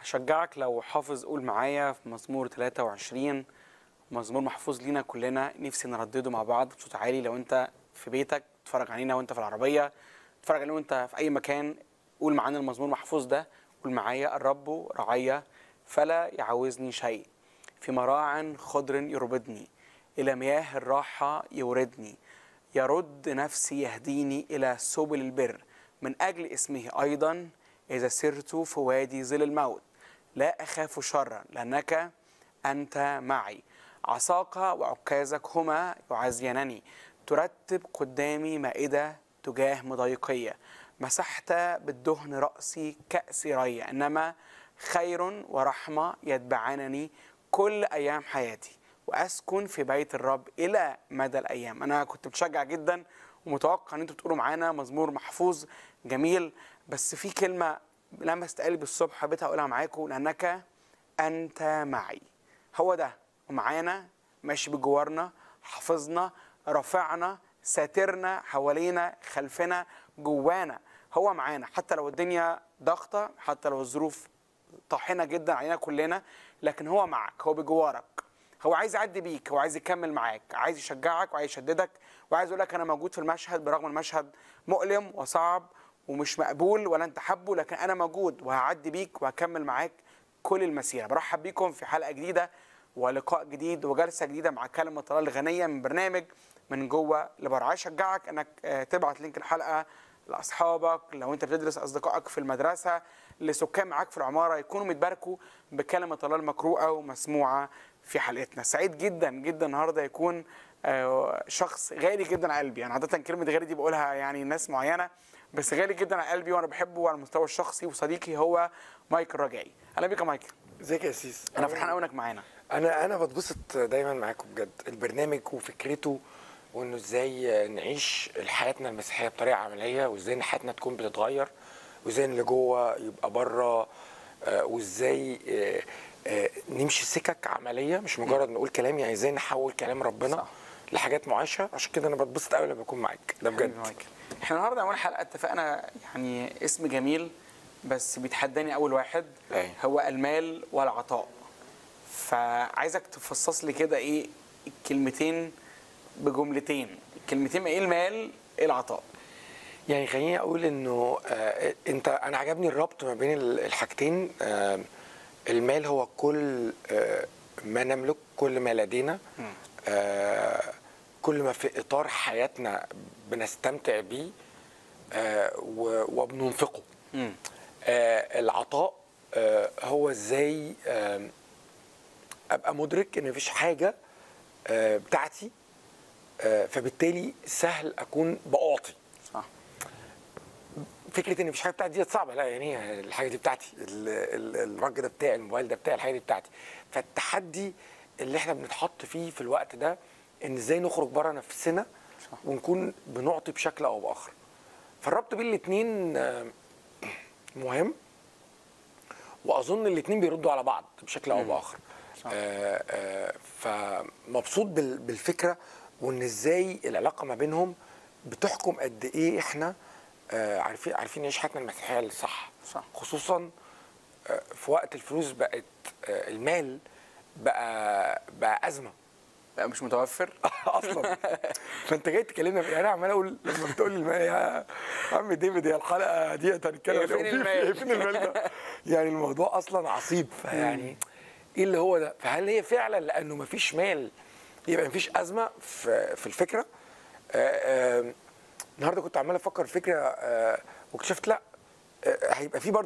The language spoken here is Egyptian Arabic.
هشجعك لو حافظ قول معايا في مزمور 23 مزمور محفوظ لينا كلنا نفسي نردده مع بعض بصوت عالي لو انت في بيتك تتفرج علينا وانت في العربيه تتفرج علينا وانت في اي مكان قول معانا المزمور المحفوظ ده قول معايا الرب رعايا فلا يعوزني شيء في مراع خضر يربدني الى مياه الراحه يوردني يرد نفسي يهديني الى سبل البر من اجل اسمه ايضا اذا سرت في وادي ظل الموت لا اخاف شرا لانك انت معي عصاك وعكازك هما يعزينني ترتب قدامي مائده تجاه مضايقيه مسحت بالدهن راسي كاسي ري انما خير ورحمه يتبعانني كل ايام حياتي واسكن في بيت الرب الى مدى الايام انا كنت متشجع جدا ومتوقع ان انتوا تقولوا معانا مزمور محفوظ جميل بس في كلمه لمست قلبي الصبح حبيت اقولها معاكم لانك انت معي هو ده ومعانا ماشي بجوارنا حافظنا رافعنا ساترنا حوالينا خلفنا جوانا هو معانا حتى لو الدنيا ضغطه حتى لو الظروف طاحنه جدا علينا كلنا لكن هو معك هو بجوارك هو عايز يعدي بيك هو عايز يكمل معاك عايز يشجعك وعايز يشددك وعايز يقول لك انا موجود في المشهد برغم المشهد مؤلم وصعب ومش مقبول ولا انت حبه لكن انا موجود وهعدي بيك وهكمل معاك كل المسيره برحب بيكم في حلقه جديده ولقاء جديد وجلسه جديده مع كلمه الله الغنيه من برنامج من جوه لبره عايز اشجعك انك آه، تبعت لينك الحلقه لاصحابك لو انت بتدرس اصدقائك في المدرسه لسكان معاك في العماره يكونوا متباركوا بكلمه الله المقروءه ومسموعه في حلقتنا سعيد جدا جدا النهارده يكون آه، شخص غالي جدا على قلبي انا عاده كلمه غالي دي بقولها يعني ناس معينه بس غالي جدا على قلبي وانا بحبه على المستوى الشخصي وصديقي هو مايكل رجائي اهلا بيك يا مايكل ازيك يا سيس انا فرحان قوي انك معانا انا انا بتبسط دايما معاكم بجد البرنامج وفكرته وانه ازاي نعيش حياتنا المسيحيه بطريقه عمليه وازاي ان حياتنا تكون بتتغير وازاي اللي جوه يبقى بره آه، وازاي آه، آه، نمشي سكك عمليه مش مجرد نقول كلام يعني ازاي نحول كلام ربنا صح. لحاجات معاشه عشان كده انا بتبسط قوي لما بكون معاك ده حبيبي بجد مايكل احنا النهارده اول حلقه اتفقنا يعني اسم جميل بس بيتحداني اول واحد أيوة. هو المال والعطاء فعايزك تفصص لي كده ايه الكلمتين بجملتين الكلمتين ايه المال ايه العطاء يعني خليني اقول انه آه انت انا عجبني الربط ما بين ال- الحاجتين آه المال هو كل آه ما نملك كل ما لدينا آه كل ما في اطار حياتنا بنستمتع بيه آه و- وبننفقه مم. آه العطاء آه هو ازاي آه ابقى مدرك ان مفيش حاجه آه بتاعتي آه فبالتالي سهل اكون بعطي صح فكره ان مفيش حاجه بتاعتي دي صعبه لا يعني هي الحاجه دي بتاعتي ال- ال- الرج ده بتاعي الموبايل ده بتاعي الحاجه دي بتاعتي فالتحدي اللي احنا بنتحط فيه في الوقت ده ان ازاي نخرج بره نفسنا صح. ونكون بنعطي بشكل او باخر فالربط بين الاثنين مهم واظن الاثنين بيردوا على بعض بشكل او باخر صح. آه، آه، فمبسوط بال- بالفكره وان ازاي العلاقه ما بينهم بتحكم قد ايه احنا آه، عارفين عارفين نعيش حياتنا المسيحيه الصح صح. خصوصا آه، في وقت الفلوس بقت آه، المال بقى بقى ازمه بقى مش متوفر اصلا فانت جاي تكلمنا يعني انا عمال اقول لما بتقول لي المال يا عم ديفيد هي الحلقه ديت هنتكلم هي فين في- المال؟ فين المال ده يعني الموضوع اصلا عصيب فيعني ايه اللي هو ده فهل هي فعلا لانه مفيش مال يبقى مفيش ازمه في في الفكره آه، آه، النهارده كنت عمال افكر فكره آه، واكتشفت لا آه، هيبقى في برضه